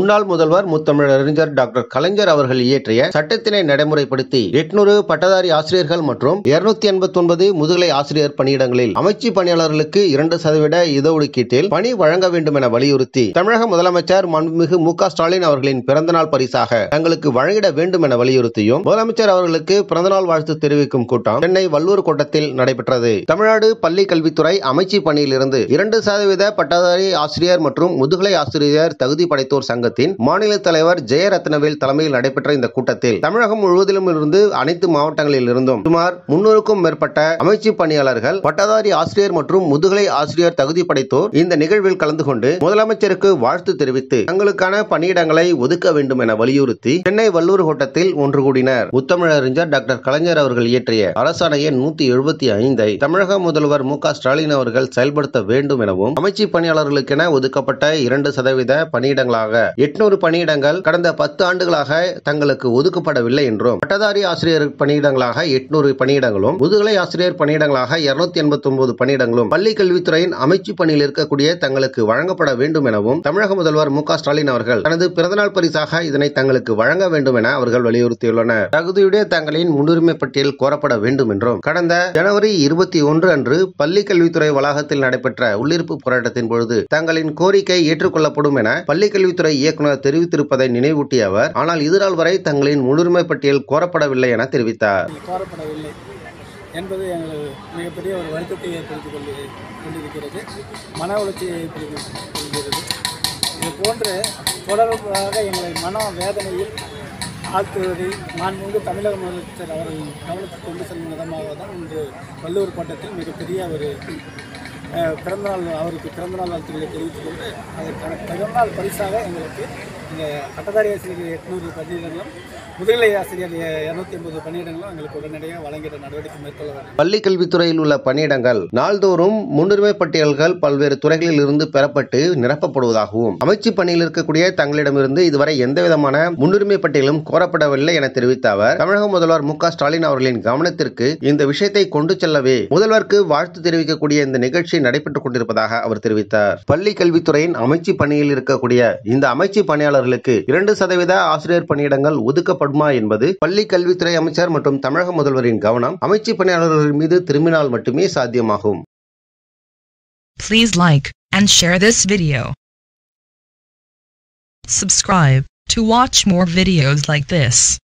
முன்னாள் முதல்வர் முத்தமிழறிஞர் டாக்டர் கலைஞர் அவர்கள் இயற்றிய சட்டத்தினை நடைமுறைப்படுத்தி எட்நூறு பட்டதாரி ஆசிரியர்கள் மற்றும் இருநூத்தி எண்பத்தி ஒன்பது முதுகலை ஆசிரியர் பணியிடங்களில் அமைச்சு பணியாளர்களுக்கு இரண்டு சதவீத இடஒதுக்கீட்டில் பணி வழங்க வேண்டும் என வலியுறுத்தி தமிழக முதலமைச்சர் மாண்புமிகு மு க ஸ்டாலின் அவர்களின் பிறந்தநாள் பரிசாக தங்களுக்கு வழங்கிட வேண்டும் என வலியுறுத்தியும் முதலமைச்சர் அவர்களுக்கு பிறந்தநாள் வாழ்த்து தெரிவிக்கும் கூட்டம் சென்னை வல்லூர் கோட்டத்தில் நடைபெற்றது தமிழ்நாடு பள்ளி கல்வித்துறை அமைச்சு பணியில் இருந்து இரண்டு சதவீத பட்டதாரி ஆசிரியர் மற்றும் முதுகலை ஆசிரியர் தகுதி படைத்தோர் சங்கத்தின் மாநில தலைவர் ஜெயரத்னவேல் தலைமையில் நடைபெற்ற இந்த கூட்டத்தில் தமிழகம் முழுவதிலும் இருந்து அனைத்து மாவட்டங்களில் இருந்தும் சுமார் முன்னூறுக்கும் மேற்பட்ட அமைச்சு பணியாளர்கள் பட்டதாரி ஆசிரியர் மற்றும் முதுகலை ஆசிரியர் தகுதி படைத்தோர் இந்த நிகழ்வில் கலந்து கொண்டு முதலமைச்சருக்கு வாழ்த்து தெரிவித்து தங்களுக்கான பணியிடங்களை ஒதுக்க வேண்டும் என வலியுறுத்தி சென்னை வல்லூர் கோட்டத்தில் ஒன்று கூடினர் முத்தமிழறிஞர் டாக்டர் கலைஞர் அவர்கள் இயற்றிய அரசாணை எண் நூத்தி எழுபத்தி ஐந்தை தமிழக முதல்வர் மு க ஸ்டாலின் அவர்கள் செயல்படுத்த வேண்டும் எனவும் அமைச்சு பணியாளர்களுக்கென ஒதுக்கப்பட்ட இரண்டு சதவீத பணியிடங்களாக எட்நூறு பணியிடங்கள் கடந்த பத்து ஆண்டுகளாக தங்களுக்கு ஒதுக்கப்படவில்லை என்றும் பட்டதாரி ஆசிரியர் பணியிடங்களாக எட்நூறு பணியிடங்களும் முதுகலை ஆசிரியர் பணியிடங்களாக இருநூத்தி எண்பத்தி ஒன்பது பணியிடங்களும் பள்ளி கல்வித்துறையின் அமைச்சு பணியில் இருக்கக்கூடிய தங்களுக்கு வழங்கப்பட வேண்டும் எனவும் தமிழக முதல்வர் மு க ஸ்டாலின் அவர்கள் தனது பிறந்தநாள் பரிசாக இதனை தங்களுக்கு வழங்க வேண்டும் என அவர்கள் வலியுறுத்தியுள்ளனர் தகுதியுடைய தங்களின் முன்னுரிமை பட்டியல் கோரப்பட வேண்டும் என்றும் கடந்த ஜனவரி இருபத்தி ஒன்று அன்று பள்ளி கல்வித்துறை வளாகத்தில் நடைபெற்ற உள்ளிருப்பு போராட்டத்தின் பொழுது தங்களின் கோரிக்கை ஏற்றுக்கொள்ளப்படும் என பள்ளி கல்வித்துறை இயக்குநர் தெரிவித்திருப்பதை நினைவூட்டிய அவர் ஆனால் இதுநாள் வரை தங்களின் முன்னுரிமை பட்டியல் கோரப்படவில்லை என தெரிவித்தார் கோரப்படவில்லை என்பது எங்களுக்கு மிகப்பெரிய ஒரு வருத்தத்தை ஏற்படுத்திக் கொண்டு கொண்டிருக்கிறது மன உளைச்சியை ஏற்படுத்தி கொள்கிறது இது போன்று தொடர்பாக எங்களை மன வேதனையில் ஆழ்த்துவதை மாண்புமிகு தமிழக முதலமைச்சர் அவர்கள் கவனத்துக்கு கொண்டு செல்லும் விதமாக தான் இன்று வள்ளுவர் கோட்டத்தில் மிகப்பெரிய ஒரு அஹ், பிறந்தநாள் அவருக்கு பிறந்தநாள் வாழ்த்துக்களை தெரிவித்துக் கொண்டு அதற்கான பிறந்தநாள் பரிசாக எங்களுக்கு இந்த பட்டதாரி ஆசிரியர் எட்நூறு பணியிடங்களும் முதுகலை ஆசிரியர் இரநூத்தி எண்பது பணியிடங்களும் எங்களுக்கு உடனடியாக வழங்கிட நடவடிக்கை மேற்கொள்ள வேண்டும் பள்ளி கல்வித்துறையில் உள்ள பணியிடங்கள் நாள்தோறும் முன்னுரிமை பட்டியல்கள் பல்வேறு துறைகளில் இருந்து பெறப்பட்டு நிரப்பப்படுவதாகவும் அமைச்சு பணியில் இருக்கக்கூடிய தங்களிடமிருந்து இதுவரை எந்தவிதமான முன்னுரிமை பட்டியலும் கோரப்படவில்லை என தெரிவித்த அவர் தமிழக முதல்வர் மு க ஸ்டாலின் அவர்களின் கவனத்திற்கு இந்த விஷயத்தை கொண்டு செல்லவே முதல்வருக்கு வாழ்த்து தெரிவிக்கக்கூடிய இந்த நிகழ்ச்சி நடைபெற்றுக் கொண்டிருப்பதாக அவர் தெரிவித்தார் பள்ளி கல்வித்துறையின் அமைச்சு பணியில் இருக்கக்கூடிய இந்த அமைச்சு பணியாளர்களுக்கு இரண்டு சதவீத ஆசிரியர் பணியிடங்கள் ஒதுக்கப்படுமா என்பது பள்ளி கல்வித்துறை அமைச்சர் மற்றும் தமிழக முதல்வரின் கவனம் அமைச்சு பணியாளர்கள் மீது திரும்பினால் மட்டுமே சாத்தியமாகும் Please like and share this video. Subscribe to watch more videos like this.